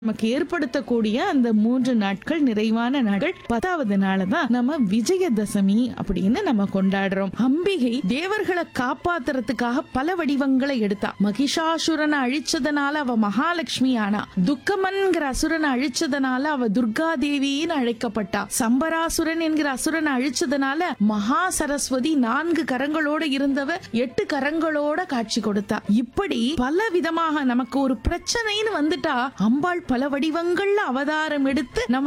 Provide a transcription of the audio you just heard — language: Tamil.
நமக்கு ஏற்படுத்தக்கூடிய அந்த மூன்று நாட்கள் நிறைவான நாட்கள் பத்தாவது நாள் தான் நம்ம விஜயதசமி அப்படின்னு நம்ம கொண்டாடுறோம் அம்பிகை தேவர்களை காப்பாத்துறதுக்காக பல வடிவங்களை எடுத்தா மகிஷாசுரனை அழிச்சதுனால அவ மகாலட்சுமி ஆனா துக்கமன்கிற அசுரனை அழிச்சதுனால அவ துர்கா தேவின்னு அழைக்கப்பட்டா சம்பராசுரன் என்கிற அசுரனை அழிச்சதுனால மகா சரஸ்வதி நான்கு கரங்களோட இருந்தவ எட்டு கரங்களோட காட்சி கொடுத்தா இப்படி பல விதமாக நமக்கு ஒரு பிரச்சனைன்னு வந்துட்டா அம்பாள் பல வடிவங்கள்ல அவதாரம் எடுத்து நம்ம